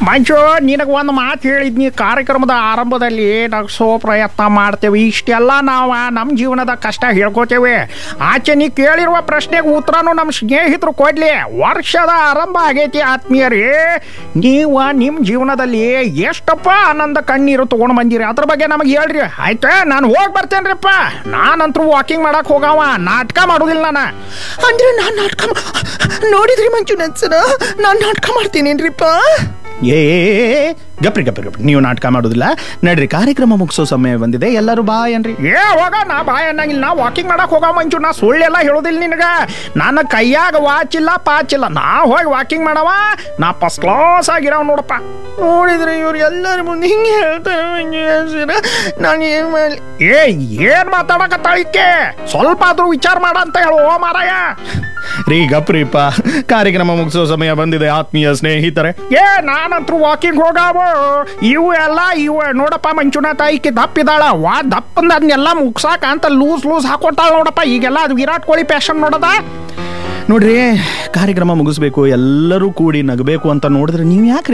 ಮಂಜು ನಿನಗೆ ಒಂದು ಮಾತು ಹೇಳಿದ್ನಿ ಕಾರ್ಯಕ್ರಮದ ಆರಂಭದಲ್ಲಿ ನಗ್ಸೋ ಪ್ರಯತ್ನ ಮಾಡ್ತೇವೆ ಇಷ್ಟೆಲ್ಲ ನಾವು ನಮ್ಮ ಜೀವನದ ಕಷ್ಟ ಹೇಳ್ಕೋತೇವೆ ಆಚೆ ನೀ ಕೇಳಿರುವ ಪ್ರಶ್ನೆಗೆ ಉತ್ತರನು ನಮ್ಮ ಸ್ನೇಹಿತರು ಕೊಡ್ಲಿ ವರ್ಷದ ಆರಂಭ ಆಗೈತಿ ಆತ್ಮೀಯರೇ ನೀವು ನಿಮ್ಮ ಜೀವನದಲ್ಲಿ ಎಷ್ಟಪ್ಪ ಆನಂದ ಕಣ್ಣೀರು ತಗೊಂಡು ಬಂದಿರಿ ಅದ್ರ ಬಗ್ಗೆ ನಮಗೆ ಹೇಳ್ರಿ ಆಯ್ತಾ ನಾನು ಹೋಗಿ ಬರ್ತೇನ್ರಿಪ್ಪ ನಾನಂತರೂ ವಾಕಿಂಗ್ ಮಾಡಕ್ ಹೋಗವ ನಾಟಕ ಮಾಡೋದಿಲ್ಲ ನಾನು ಅಂದ್ರೆ ನಾನ್ ನಾಟಕ ಮಾ- ನೋಡಿದ್ರಿ ಮಂಜುನಾಥ್ ಸರ ನಾನ್ ನಾಟಕ ಮಾಡ್ತೀನೇನ್ರಿಪ್ಪ ಏ ಗಪ್ರಿ ಗಪ್ರಿ ಗಪ್ರಿ ನೀವು ನಾಟಕ ಮಾಡೋದಿಲ್ಲ ನಡ್ರಿ ಕಾರ್ಯಕ್ರಮ ಮುಗಿಸೋ ಸಮಯ ಬಂದಿದೆ ಎಲ್ಲರೂ ಬಾ ಏನ್ರಿ ಏ ಹೋಗ ನಾ ಬಾಯ್ ಅನ್ನಂಗಿಲ್ಲ ನಾ ವಾಕಿಂಗ್ ಮಾಡಕ್ ಹೋಗ ಮಂಚು ನಾ ಸುಳ್ಳೆಲ್ಲ ಹೇಳೋದಿಲ್ಲ ನಿನಗ ನನ್ನ ಕೈಯಾಗ ವಾಚ್ ಇಲ್ಲ ಪಾಚ್ ಇಲ್ಲ ನಾ ಹೋಗಿ ವಾಕಿಂಗ್ ಮಾಡವ ನಾ ಫಸ್ಟ್ ಕ್ಲಾಸ್ ಆಗಿರವ್ ನೋಡಪ್ಪ ನೋಡಿದ್ರೆ ಇವ್ರು ಎಲ್ಲರ ಮುಂದೆ ಹಿಂಗೆ ಹೇಳ್ತಾರೆ ಮಂಜುನಾಥ್ ಸರ ನಾನು ಏನ್ ಮಾಡ್ಲಿ ಏ ಏನ್ ಮಾತಾಡಕತ್ತಾಳಿಕೆ ಸ್ವಲ್ಪ ಆದ್ರೂ ವಿಚಾರ ಮಾಡ ಅಂತ ಹೇಳು ಓ ಮಾರಾಯ ರೀ ಗಪ್ರಿಪ್ಪ ಕಾರ್ಯಕ್ರಮ ಮುಗಿಸೋ ಸಮಯ ಬಂದಿದೆ ಆತ್ಮೀಯ ಸ್ನೇಹಿತರೆ ಏ ನಾನಂತರೂ ವಾಕಿಂಗ್ ಹೋಗಾವ ಇವು ಎಲ್ಲ ಇವು ನೋಡಪ್ಪ ಮಂಜುನಾಥ ಈಕೆ ದಪ್ಪಿದಾಳ ವಾ ದಪ್ಪಂದ ಅದನ್ನೆಲ್ಲ ಮುಗ್ಸಾಕ ಅಂತ ಲೂಸ್ ಲೂಸ್ ಹಾಕೊಟ್ಟಾಳ ನೋಡಪ್ಪ ಈಗೆಲ್ಲ ಅದು ವಿರಾಟ್ ಕೊಹ್ಲಿ ಪ್ಯಾಷನ್ ನೋಡದ ನೋಡ್ರಿ ಕಾರ್ಯಕ್ರಮ ಮುಗಿಸ್ಬೇಕು ಎಲ್ಲರೂ ಕೂಡಿ ನಗಬೇಕು ಅಂತ ನೋಡಿದ್ರೆ ನೀವು ಯಾಕೆ